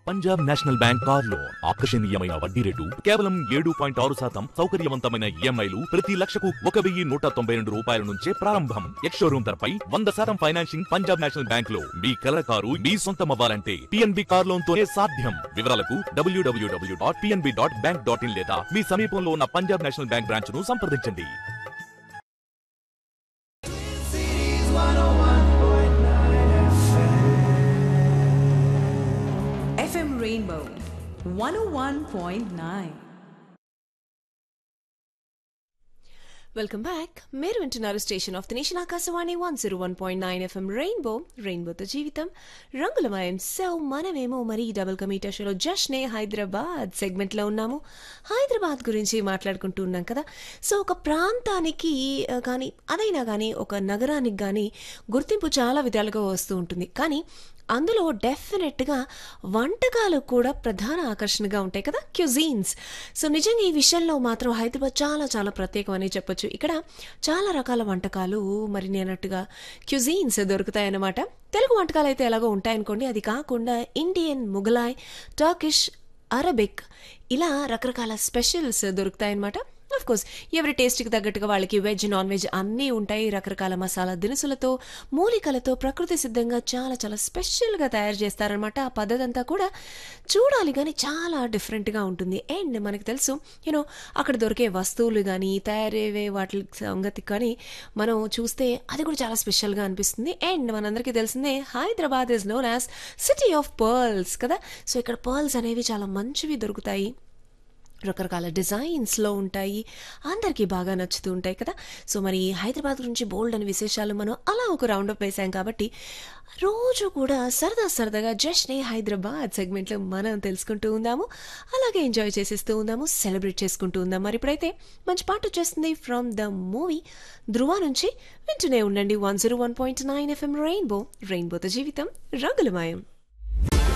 Punjab national bank car loan ఆకర్షణీయమైన వడ్డీ rate కేవలం ఏడు పాయింట్ ఆరు శాతం సౌకర్యవంతమైన ఈఎంఐలు ప్రతి లక్షకు ఒక వెయ్యి నూట తొంభై రెండు రూపాయల నుంచే ప్రారంభం ఎక్స్షోరూమ్ ధరపై వంద శాతం ఫైనాన్సింగ్ పంజాబ్ నేషనల్ బ్యాంక్ లో మీ కలర్ కారు మీ సొంతం అవ్వాలంటే పిఎన్బి కార్ లోన్ తోనే సాధ్యం వివరాలకు డబ్ల్యూడబ్ల్యూడబ్ల్యూ dot PNB dot bank dot in లేదా మీ సమీపంలో ఉన్న పంజాబ్ నేషనల్ బ్యాంక్ బ్రాంచ్ ను సంప్రదించండి FM Rainbow 101.9. వెల్కమ్ బ్యాక్ మీరు వింటున్నారు station of the nation Akashvani one zero one point nine FM rainbow రెయిన్బోతో జీవితం రంగులమయం సో మనమేమో మరి డబుల్ కమీటర్ షోలో జష్నే హైదరాబాద్ సెగ్మెంట్లో ఉన్నాము హైదరాబాద్ గురించి మాట్లాడుకుంటూ ఉన్నాం కదా సో ఒక ప్రాంతానికి ఆ, కానీ అదైనా కానీ ఒక నగరానికి కానీ గుర్తింపు చాలా విధాలుగా వస్తూ ఉంటుంది కానీ అందులో డెఫినెట్గా వంటకాలు కూడా ప్రధాన ఆకర్షణగా ఉంటాయి కదా క్యుజీన్స్ సో నిజంగా ఈ విషయంలో మాత్రం హైదరాబాద్ చాలా చాలా ప్రత్యేకం అని చెప్పొచ్చు ఇక్కడ చాలా రకాల వంటకాలు మరి నేనట్టుగా క్యుజీన్స్ దొరుకుతాయన్నమాట తెలుగు వంటకాలు అయితే ఎలాగో ఉంటాయనుకోండి అది కాకుండా ఇండియన్ ముగలాయ్ టర్కిష్ అరబిక్ ఇలా రకరకాల స్పెషల్స్ దొరుకుతాయన్నమాట ఆఫ్ కోర్స్ ఎవరి టేస్ట్కి తగ్గట్టుగా వాళ్ళకి వెజ్ నాన్ వెజ్ అన్నీ ఉంటాయి రకరకాల మసాలా దినుసులతో మూలికలతో ప్రకృతి సిద్ధంగా చాలా చాలా స్పెషల్గా తయారు చేస్తారనమాట ఆ పద్ధతి అంతా కూడా చూడాలి కానీ చాలా డిఫరెంట్గా ఉంటుంది అండ్ మనకు తెలుసు యూనో అక్కడ దొరికే వస్తువులు కానీ తయారయ్యే వాటి సంగతి కానీ మనం చూస్తే అది కూడా చాలా స్పెషల్గా అనిపిస్తుంది అండ్ మనందరికీ తెలిసిందే Hyderabad is known as city of pearls కదా సో ఇక్కడ పర్ల్స్ అనేవి చాలా మంచివి దొరుకుతాయి రకరకాల డిజైన్స్లో ఉంటాయి అందరికీ బాగా నచ్చుతూ ఉంటాయి కదా సో మరి హైదరాబాద్ గురించి బోల్డ్ అని విశేషాలు మనం అలా ఒక రౌండప్ వేసాం కాబట్టి రోజు కూడా సరదా సరదాగా జస్ట్ ఏ హైదరాబాద్ సెగ్మెంట్లో మనం తెలుసుకుంటూ ఉందాము అలాగే ఎంజాయ్ చేసేస్తూ ఉందాము సెలబ్రేట్ చేసుకుంటూ ఉందాం మరి ఇప్పుడైతే మంచి పాట వచ్చేస్తుంది ఫ్రమ్ ద మూవీ ధృవ నుంచి వింటూనే ఉండండి one zero one point nine FM rainbow రెయిన్బోతో జీవితం రంగులమయం